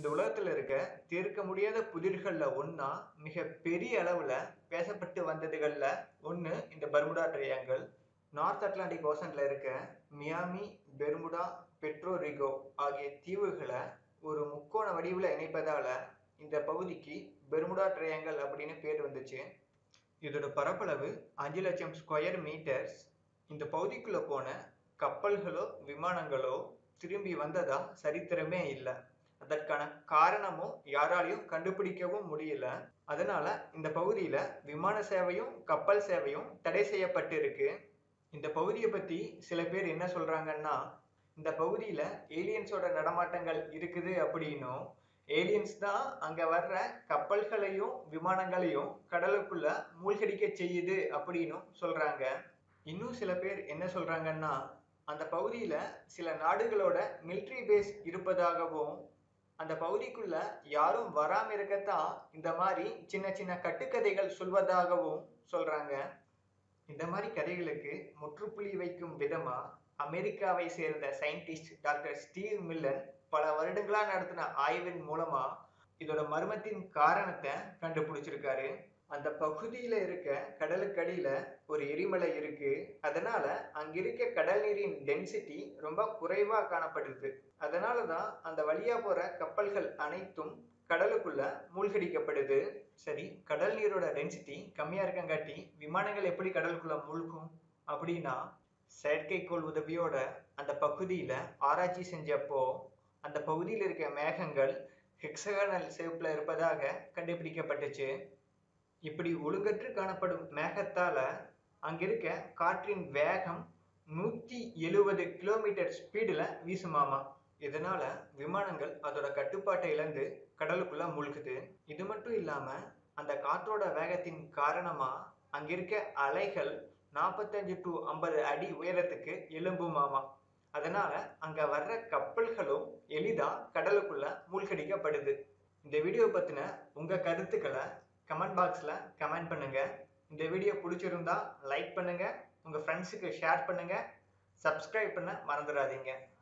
உலகத்துல இருக்க தீர்க்க முடியாத புதிர்கள்ல ஒண்ணா மிக பெரிய அளவுல பேசப்பட்டு வந்ததுகள்ல ஒண்ணு இந்த பர்முடா ட்ரையாங்கிள் நார்த் அட்லாண்டிக் ஓசன்ல இருக்க மியாமி பெர்முடா பெட்ரோரிகோ ஆகிய தீவுகளை ஒரு முக்கோண வடிவில் இணைப்பதால இந்த பகுதிக்கு பெர்முடா ட்ரையாங்கிள் அப்படின்னு பேர் வந்துச்சு இதோட பரப்பளவு அஞ்சு லட்சம் ஸ்கொயர் மீட்டர்ஸ் இந்த பகுதிக்குள்ள போன கப்பல்களோ விமானங்களோ திரும்பி வந்ததா சரித்திரமே இல்லை அதற்கான காரணமும் யாராலையும் கண்டுபிடிக்கவும் முடியல அதனால இந்த பகுதியில விமான சேவையும் கப்பல் சேவையும் தடை செய்யப்பட்டிருக்கு இந்த பகுதியை பத்தி சில பேர் என்ன சொல்றாங்கன்னா இந்த பகுதியில ஏலியன்ஸோட நடமாட்டங்கள் இருக்குது அப்படின்னும் ஏலியன்ஸ் தான் அங்க வர்ற கப்பல்களையும் விமானங்களையும் கடலுக்குள்ள மூழ்கடிக்க செய்யுது அப்படின்னும் சொல்றாங்க இன்னும் சில பேர் என்ன சொல்றாங்கன்னா அந்த பகுதியில சில நாடுகளோட மிலிட்ரி பேஸ் இருப்பதாகவும் அந்த பகுதிக்குள்ள யாரும் வராம இருக்கத்தான் இந்த மாதிரி சின்ன சின்ன கட்டுக்கதைகள் சொல்வதாகவும் சொல்றாங்க இந்த மாதிரி கதைகளுக்கு முற்றுப்புள்ளி வைக்கும் விதமா அமெரிக்காவை சேர்ந்த சயின்டிஸ்ட் டாக்டர் ஸ்டீவ் மில்லன் பல வருடங்களா நடத்தின ஆய்வின் மூலமா இதோட மர்மத்தின் காரணத்தை கண்டுபிடிச்சிருக்காரு அந்த பகுதியில இருக்க கடலுக்கடியில ஒரு எரிமலை இருக்கு அதனால அங்க இருக்க கடல் நீரின் டென்சிட்டி ரொம்ப குறைவா காணப்படுது அதனாலதான் அந்த வழியா போற கப்பல்கள் அனைத்தும் கடலுக்குள்ள மூழ்கடிக்கப்படுது சரி கடல் நீரோட டென்சிட்டி கம்மியா இருக்கங்காட்டி விமானங்கள் எப்படி கடலுக்குள்ள மூழ்கும் அப்படின்னா செயற்கைக்கோள் உதவியோட அந்த பகுதியில ஆராய்ச்சி செஞ்சப்போ அந்த பகுதியில் இருக்க மேகங்கள் ஹெக்ஸகனல் ஷேப்ல இருப்பதாக கண்டுபிடிக்கப்பட்டுச்சு இப்படி ஒழுங்கற்று காணப்படும் மேகத்தால அங்கிருக்க காற்றின் வேகம் நூத்தி எழுவது கிலோமீட்டர் ஸ்பீடுல வீசுமாமா இதனால விமானங்கள் அதோட கட்டுப்பாட்டை இழந்து கடலுக்குள்ள மூழ்குது இது மட்டும் இல்லாம அந்த காற்றோட வேகத்தின் காரணமா அங்கிருக்க அலைகள் நாற்பத்தஞ்சு டு ஐம்பது அடி உயரத்துக்கு எழும்புமாமா அதனால அங்க வர்ற கப்பல்களும் எளிதா கடலுக்குள்ள மூழ்கடிக்கப்படுது இந்த வீடியோ பத்தின உங்க கருத்துக்களை கமெண்ட் பாக்ஸ்ல கமெண்ட் பண்ணுங்க இந்த வீடியோ பிடிச்சிருந்தா லைக் பண்ணுங்க உங்க ஃப்ரெண்ட்ஸுக்கு ஷேர் பண்ணுங்க சப்ஸ்கிரைப் பண்ண மறந்துடாதீங்க